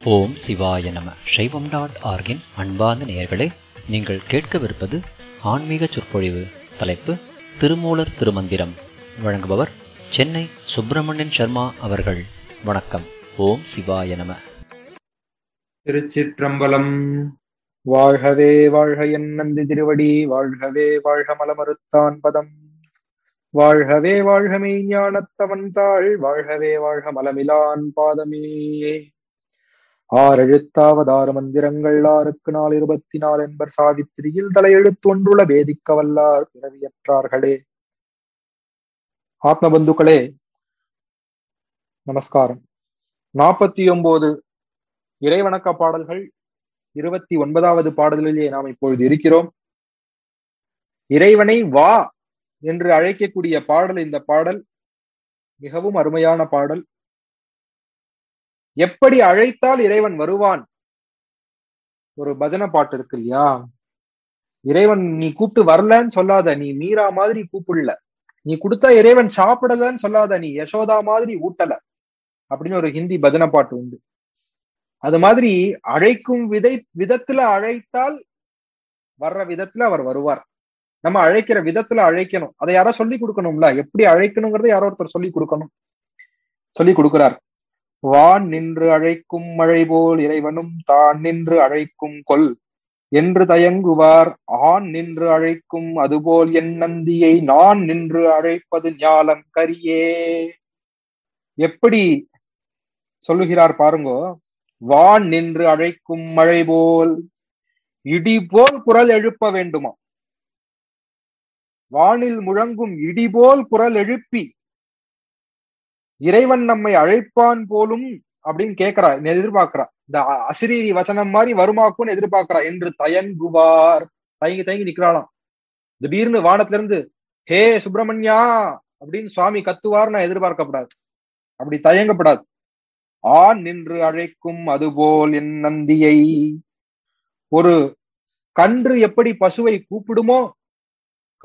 ஓம் சிவாய நம சைவம் டாட் ஆர்கின் அன்பார்ந்த நேயர்களே நீங்கள் கேட்கவிருப்பது ஆன்மீக சொற்பொழிவு தலைப்பு திருமூலர் திருமந்திரம் வழங்குபவர் சென்னை சுப்பிரமணியன் சர்மா அவர்கள் வணக்கம் ஓம் சிவாய நம திருச்சிற்றம்பலம் வாழ்கவே வாழ்க என் நந்தி திருவடி வாழ்கவே வாழ்க மலமறுத்தான் பதம் வாழ்கவே வாழ்க மெய்ஞானத்தவன் தாள் வாழ்கவே வாழ்க மலமிலான் பாதமே ஆறெழுத்தாவதாறு மந்திரங்கள் ஆறுக்கு நாள் இருபத்தி நாலு என்பர் சாவித்திரியில் தலையெழுத்து ஒன்றுள்ள வேதிக்க வல்லார் பிறவியற்றார்களே ஆத்ம பந்துக்களே நமஸ்காரம் நாற்பத்தி ஒன்பது இறைவணக்க பாடல்கள் இருபத்தி ஒன்பதாவது பாடலிலே நாம் இப்பொழுது இருக்கிறோம் இறைவனை வா என்று அழைக்கக்கூடிய பாடல் இந்த பாடல் மிகவும் அருமையான பாடல் எப்படி அழைத்தால் இறைவன் வருவான் ஒரு பஜனை பாட்டு இருக்கு இல்லையா இறைவன் நீ கூப்பிட்டு வரலன்னு சொல்லாத நீ மீரா மாதிரி கூப்பிடல நீ கொடுத்தா இறைவன் சாப்பிடலன்னு சொல்லாத நீ யசோதா மாதிரி ஊட்டல அப்படின்னு ஒரு ஹிந்தி பஜனை பாட்டு உண்டு அது மாதிரி அழைக்கும் விதை விதத்துல அழைத்தால் வர்ற விதத்துல அவர் வருவார் நம்ம அழைக்கிற விதத்துல அழைக்கணும் அதை யாரோ சொல்லி கொடுக்கணும்ல எப்படி அழைக்கணுங்கிறத யாரோ ஒருத்தர் சொல்லி கொடுக்கணும் சொல்லி கொடுக்கிறார் வான் நின்று அழைக்கும் மழை போல் இறைவனும் தான் நின்று அழைக்கும் கொல் என்று தயங்குவார் ஆண் நின்று அழைக்கும் அதுபோல் என் நந்தியை நான் நின்று அழைப்பது ஞாலங்கரியே எப்படி சொல்லுகிறார் பாருங்கோ வான் நின்று அழைக்கும் மழை போல் இடி போல் குரல் எழுப்ப வேண்டுமா வானில் முழங்கும் இடி போல் குரல் எழுப்பி இறைவன் நம்மை அழைப்பான் போலும் அப்படின்னு கேட்கிறா எதிர்பார்க்கிறா இந்த அசிரீரி வசனம் மாதிரி வருமாக்கும்னு எதிர்பார்க்கிறா என்று தயங்குவார் தயங்கி தயங்கி நிக்கிறாளாம் திடீர்னு வானத்துல இருந்து ஹே சுப்பிரமணியா அப்படின்னு சுவாமி கத்துவார் நான் எதிர்பார்க்கப்படாது அப்படி தயங்கப்படாது ஆண் நின்று அழைக்கும் அதுபோல் என் நந்தியை ஒரு கன்று எப்படி பசுவை கூப்பிடுமோ